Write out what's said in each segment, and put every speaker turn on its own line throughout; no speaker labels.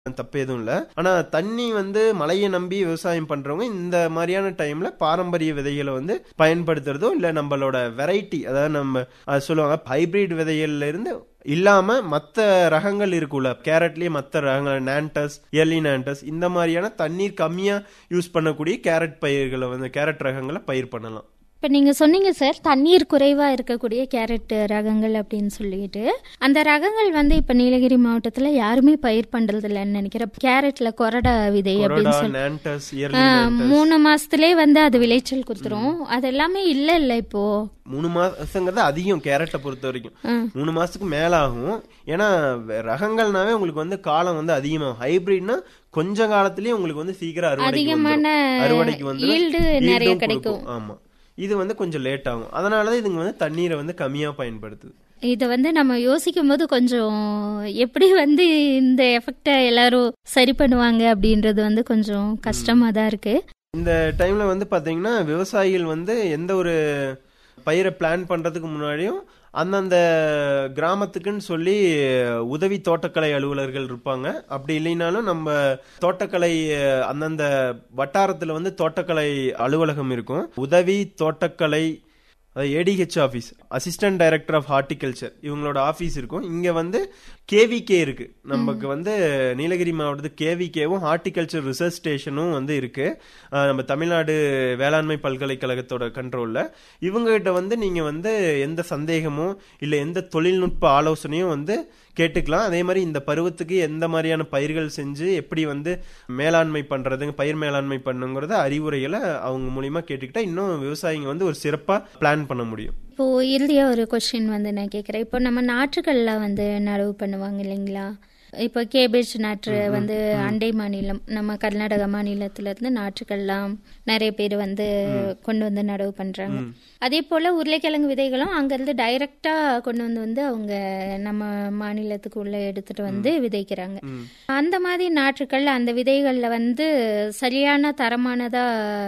தப்பு எதுவும் இல்ல ஆனா தண்ணி வந்து மழையை நம்பி விவசாயம் பண்றவங்க இந்த மாதிரியான டைம்ல பாரம்பரிய விதைகளை வந்து பயன்படுத்துறதோ இல்ல நம்மளோட வெரைட்டி அதாவது நம்ம அது சொல்லுவாங்க ஹைபிரிட் விதைகள்ல இருந்து இல்லாம மத்த ரகங்கள் இருக்குல்ல கேரட்லயே மத்த ரகங்கள் நான்டஸ் எர்லி நான்டஸ் இந்த மாதிரியான தண்ணீர் கம்மியா யூஸ் பண்ணக்கூடிய கேரட் பயிர்களை வந்து கேரட் ரகங்களை பயிர் பண்ணலாம்
இப்போ நீங்கள் சொன்னீங்க சார் தண்ணீர் குறைவாக இருக்கக்கூடிய கேரட் ரகங்கள் அப்படின்னு சொல்லிட்டு அந்த ரகங்கள் வந்து இப்போ நீலகிரி மாவட்டத்தில் யாருமே பயிர் பண்ணுறதில்லன்னு நினைக்கிறேன் கேரட்ல கொரடா விதை அப்படின்னு
கொரோடா
சொல்லி
நான்டஸ்
ஆ,
எர்லி நான்டஸ்
மூணு மாசத்துலயே வந்து அது விளைச்சல் கொடுத்துரும் அது எல்லாமே இல்ல இல்ல இப்போ
மூணு மாசங்கிறது அதிகம் கேரட்டை பொறுத்த வரைக்கும்
ஆ.
மூணு மாசத்துக்கு மேல ஆகும் ஏன்னா வெ- ரகங்கள்னாவே உங்களுக்கு வந்து காலம் வந்து அதிகமாகும் ஹைபிரிட்னா கொஞ்ச காலத்திலேயே உங்களுக்கு வந்து சீக்கிரம் அறுவடைக்கு
அதிகமான
வந்துரும். அறுவடைக்கு வந்து
ஈல்டு நிறைய கிடைக்கும்
ஆமா இது வந்து கொஞ்சம் லேட் ஆகும் அதனாலதான் இதுங்க வந்து தண்ணீரை வந்து கம்மியா பயன்படுத்துது
இதை வந்து நம்ம யோசிக்கும் போது கொஞ்சம் எப்படி வந்து இந்த எஃபெக்டை எல்லாரும் சரி பண்ணுவாங்க அப்படின்றது வந்து கொஞ்சம் கஷ்டமா தான் இருக்கு
இந்த டைம்ல வந்து பாத்தீங்கன்னா விவசாயிகள் வந்து எந்த ஒரு பயிரை பிளான் பண்றதுக்கு முன்னாடியும் அந்தந்த கிராமத்துக்குன்னு சொல்லி உதவி தோட்டக்கலை அலுவலர்கள் இருப்பாங்க அப்படி இல்லைனாலும் நம்ம தோட்டக்கலை அஹ், அந்தந்த வட்டாரத்துல வந்து தோட்டக்கலை அலுவலகம் இருக்கும் உதவி தோட்டக்கலை ADH office assistant director of horticulture இவங்களோட ஆஃபீஸ் இருக்கும் இங்க வந்து கேவிகே இருக்கு நமக்கு வந்து நீலகிரி மாவட்டத்துக்கு கேவிகேவும் ஹார்டிகல்ச்சர் ரிசர்ச் ஸ்டேஷனும் வந்து இருக்கு அஹ் நம்ம தமிழ்நாடு வேளாண்மை பல்கலைக்கழகத்தோட கண்ட்ரோல்ல இவங்க கிட்ட வந்து நீங்க வந்து எந்த சந்தேகமும் இல்ல எந்த தொழில்நுட்ப ஆலோசனையும் வந்து கேட்டுக்கலாம் அதே மாதிரி இந்த பருவத்துக்கு எந்த மாதிரியான பயிர்கள் செஞ்சு எப்படி வந்து மேலாண்மை பண்றதுங்க பயிர் மேலாண்மை பண்ணுங்கிறத அறிவுரைகளை அவங்க மூலியமா கேட்டுக்கிட்டா இன்னும் விவசாயிங்க வந்து ஒரு சிறப்பா பிளான் பண்ண முடியும்
இப்போ இறுதியா ஒரு கொஸ்டின் வந்து நான் கேட்குறேன் இப்போ நம்ம நாற்றுக்கள்ல வந்து நடவு பண்ணுவாங்க இல்லைங்களா இப்போ கேபேஜ் நாற்று வந்து அண்டை மாநிலம் நம்ம கர்நாடக மாநிலத்துல இருந்து நாற்றுக்கள்லாம் நிறைய பேர் வந்து கொண்டு வந்து நடவு பண்றாங்க அதே போல உருளைக்கிழங்கு விதைகளும் அங்கிருந்து டைரக்டா கொண்டு வந்து வந்து அவங்க நம்ம மாநிலத்துக்கு உள்ள எடுத்துட்டு வந்து விதைக்கிறாங்க அந்த மாதிரி நாற்றுக்கள் அந்த விதைகள்ல வந்து சரியான தரமானதா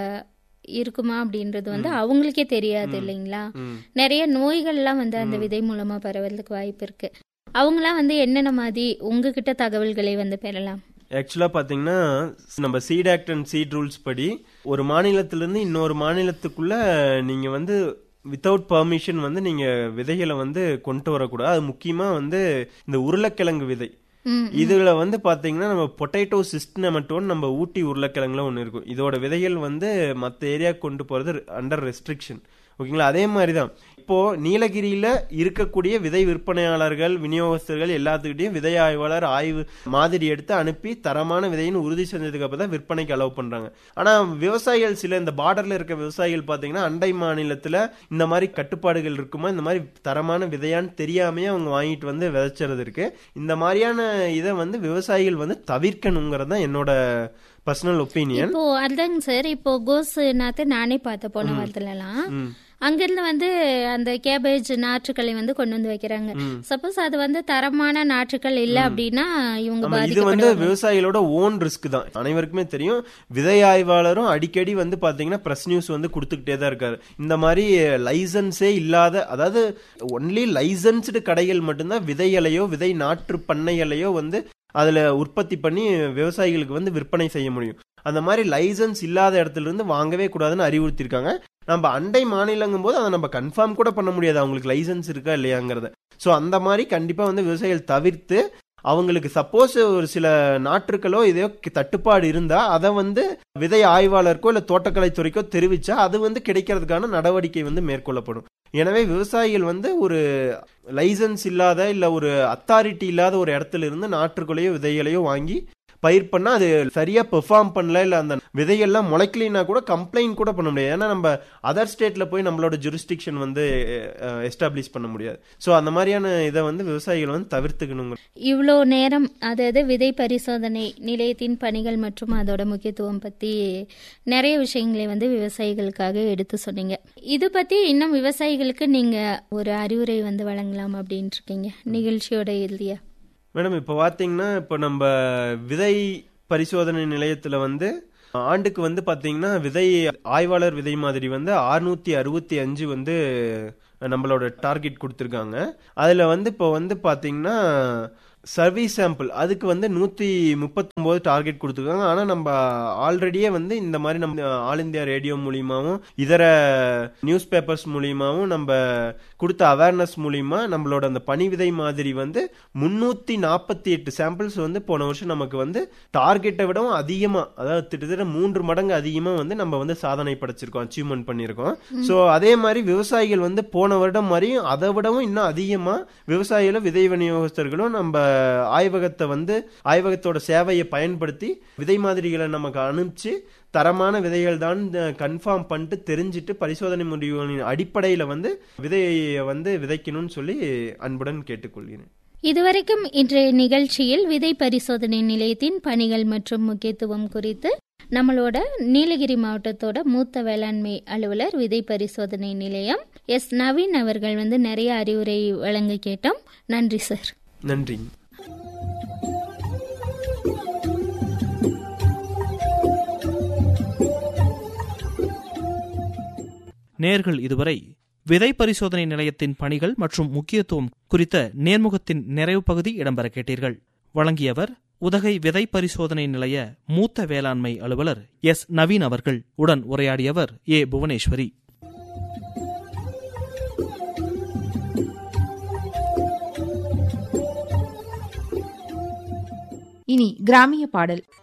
இருக்குமா அப்படின்றது வந்து அவங்களுக்கே தெரியாது இல்லைங்களா நிறைய நோய்கள்லாம் வந்து அந்த விதை மூலமா பரவறதுக்கு வாய்ப்பு இருக்கு அவங்களாம் வந்து என்னென்ன மாதிரி உங்ககிட்ட தகவல்களை வந்து பெறலாம்
ஆக்சுவலா பாத்தீங்கன்னா நம்ம seed act and seed rules படி ஒரு மாநிலத்திலிருந்து இன்னொரு மாநிலத்துக்குள்ள நீங்க வந்து வித்தவுட் பர்மிஷன் வந்து நீங்க விதைகளை வந்து கொண்டு வரக்கூடாது அது முக்கியமா வந்து இந்த உருளைக்கிழங்கு விதை
ம்,
இதுல வந்து பாத்தீங்கன்னா நம்ம பொட்டேட்டோ சிஸ்டமட்டோன்னு நம்ம ஊட்டி உருளைக்கிழங்குல ஒன்று இருக்கும் இதோட விதைகள் வந்து மற்ற ஏரியா கொண்டு போறது அண்டர் ரெஸ்ட்ரிக்ஷன் ஓகேங்களா அதே மாதிரி தான் இப்போ நீலகிரியில இருக்கக்கூடிய விதை விற்பனையாளர்கள் விநியோகஸ்தர்கள் எல்லாத்துக்கிட்டையும் விதை ஆய்வாளர் ஆய்வு மாதிரி எடுத்து அனுப்பி தரமான விதைன்னு உறுதி செஞ்சதுக்கு அப்புறம் தான் விற்பனைக்கு அலோவ் பண்றாங்க ஆனா விவசாயிகள் சில இந்த பார்டர்ல இருக்க விவசாயிகள் பாத்தீங்கன்னா அண்டை மாநிலத்துல இந்த மாதிரி கட்டுப்பாடுகள் இருக்குமா இந்த மாதிரி தரமான விதையான்னு தெரியாமையே அவங்க வாங்கிட்டு வந்து விதைச்சறது இருக்கு இந்த மாதிரியான இதை வந்து விவசாயிகள் வந்து தவிர்க்கணுங்கிறது தான் என்னோட பர்சனல் ஒப்பீனியன்
இப்போ அதுதாங்க சார் இப்போ கோஸ் நாத்து நானே பார்த்தேன் போன வாரத்துலலாம் அங்கிருந்து வந்து அந்த கேபேஜ் நாற்றுக்களை வந்து கொண்டு வந்து வைக்கிறாங்க சப்போஸ் அது வந்து தரமான நாற்றுக்கள் இல்ல அப்படின்னா இவங்க
ஆமா, இது வந்து
பாதிக்கப்படுவாங்க
விவசாயிகளோட ஓன் ரிஸ்க் தான் அனைவருக்குமே தெரியும் விதை ஆய்வாளரும் அடிக்கடி வந்து பாத்தீங்கன்னா பிரஸ் நியூஸ் வந்து கொடுத்துக்கிட்டே தான் இருக்காரு இந்த மாதிரி லைசன்ஸே இல்லாத அதாவது ஒன்லி லைசன்ஸ்டு கடைகள் மட்டும்தான் விதைகளையோ விதை நாற்று பண்ணைகளையோ வந்து அதுல உற்பத்தி பண்ணி விவசாயிகளுக்கு வந்து விற்பனை செய்ய முடியும் அந்த மாதிரி லைசன்ஸ் இல்லாத இடத்துல இருந்து வாங்கவே கூடாதுன்னு அறிவுறுத்திருக்காங்க நம்ம அண்டை மாநிலங்கும் போது அதை நம்ம கன்ஃபார்ம் கூட பண்ண முடியாது அவங்களுக்கு லைசன்ஸ் இருக்கா இல்லையாங்கிறத சோ அந்த மாதிரி கண்டிப்பா வந்து விவசாயிகள் தவிர்த்து அவங்களுக்கு சப்போஸ் ஒரு சில நாற்றுக்களோ இதோ தட்டுப்பாடு இருந்தா அதை வந்து விதை ஆய்வாளருக்கோ இல்ல தோட்டக்கலைத்துறைக்கோ தெரிவிச்சா அது வந்து கிடைக்கிறதுக்கான நடவடிக்கை வந்து மேற்கொள்ளப்படும் எனவே விவசாயிகள் வந்து ஒரு லைசன்ஸ் இல்லாத இல்ல ஒரு அத்தாரிட்டி இல்லாத ஒரு இடத்துல இருந்து நாற்றுக்களையோ விதைகளையோ வாங்கி பயிர் பண்ணா அது சரியா பெர்ஃபார்ம் பண்ணல இல்ல அந்த விதைகள்லாம் முளைக்கலைன்னா கூட கம்ப்ளைண்ட் கூட பண்ண முடியாது ஏன்னா நம்ம அதர் ஸ்டேட்ல போய் நம்மளோட ஜுரிஸ்டிக்ஷன் வந்து எஸ்டாப்ளிஷ் பண்ண முடியாது சோ அந்த மாதிரியான இதை வந்து விவசாயிகள் வந்து தவிர்த்துக்கணுங்க
இவ்வளோ நேரம் அதாவது விதை பரிசோதனை நிலையத்தின் பணிகள் மற்றும் அதோட முக்கியத்துவம் பத்தி நிறைய விஷயங்களை வந்து விவசாயிகளுக்காக எடுத்து சொன்னீங்க இது பத்தி இன்னும் விவசாயிகளுக்கு நீங்க ஒரு அறிவுரை வந்து வழங்கலாம் அப்படின்ட்டு இருக்கீங்க நிகழ்ச்சியோட இறுதியா
மேடம் இப்போ பார்த்தீங்கன்னா இப்போ நம்ம விதை பரிசோதனை நிலையத்தில் வந்து ஆண்டுக்கு வந்து பார்த்தீங்கன்னா விதை ஆய்வாளர் விதை மாதிரி வந்து அறுநூத்தி அறுபத்தி அஞ்சு வந்து நம்மளோட டார்கெட் கொடுத்துருக்காங்க அதில் வந்து இப்போ வந்து பார்த்தீங்கன்னா சர்வீஸ் சாம்பிள் அதுக்கு வந்து நூத்தி முப்பத்தொன்பது டார்கெட் கொடுத்துருக்காங்க ஆனா நம்ம ஆல்ரெடியே வந்து இந்த மாதிரி நம்ம ஆல் இந்தியா ரேடியோ மூலியமாவும் இதர நியூஸ் பேப்பர்ஸ் மூலியமாவும் நம்ம கொடுத்த அவேர்னஸ் மூலியமா நம்மளோட அந்த பனி விதை மாதிரி வந்து முன்னூத்தி நாற்பத்தி எட்டு சாம்பிள்ஸ் வந்து போன வருஷம் நமக்கு வந்து டார்கெட்டை விடவும் அதிகமா அதாவது கிட்டத்தட்ட மூன்று மடங்கு அதிகமா வந்து நம்ம வந்து சாதனை படைச்சிருக்கோம் அச்சீவ்மெண்ட் பண்ணியிருக்கோம் சோ அதே மாதிரி விவசாயிகள் வந்து போன வருடம் மாதிரியும் அதை விடவும் இன்னும் அதிகமா விவசாயிகளும் விதை விநியோகஸ்தர்களும் நம்ம ஆய்வகத்தை வந்து ஆய்வகத்தோட சேவையை பயன்படுத்தி விதை மாதிரிகளை நமக்கு அனுப்பிச்சு தரமான விதைகள் தான் கன்ஃபார்ம் பண்ணிட்டு தெரிஞ்சுட்டு பரிசோதனை முடிவுகளின் அடிப்படையில வந்து விதையை வந்து விதைக்கணும்னு சொல்லி அன்புடன் கேட்டுக்கொள்கிறேன்
இதுவரைக்கும் இன்றைய நிகழ்ச்சியில் விதை பரிசோதனை நிலையத்தின் பணிகள் மற்றும் முக்கியத்துவம் குறித்து நம்மளோட நீலகிரி மாவட்டத்தோட மூத்த வேளாண்மை அலுவலர் விதை பரிசோதனை நிலையம் எஸ் நவீன் அவர்கள் வந்து நிறைய அறிவுரை வழங்க கேட்டோம் நன்றி சார்
நன்றி
நேர்கள் இதுவரை விதை பரிசோதனை நிலையத்தின் பணிகள் மற்றும் முக்கியத்துவம் குறித்த நேர்முகத்தின் நிறைவு பகுதி இடம்பெற கேட்டீர்கள் வழங்கியவர் உதகை விதை பரிசோதனை நிலைய மூத்த வேளாண்மை அலுவலர் எஸ் நவீன் அவர்கள் உடன் உரையாடியவர் ஏ புவனேஸ்வரி
இனி கிராமிய பாடல்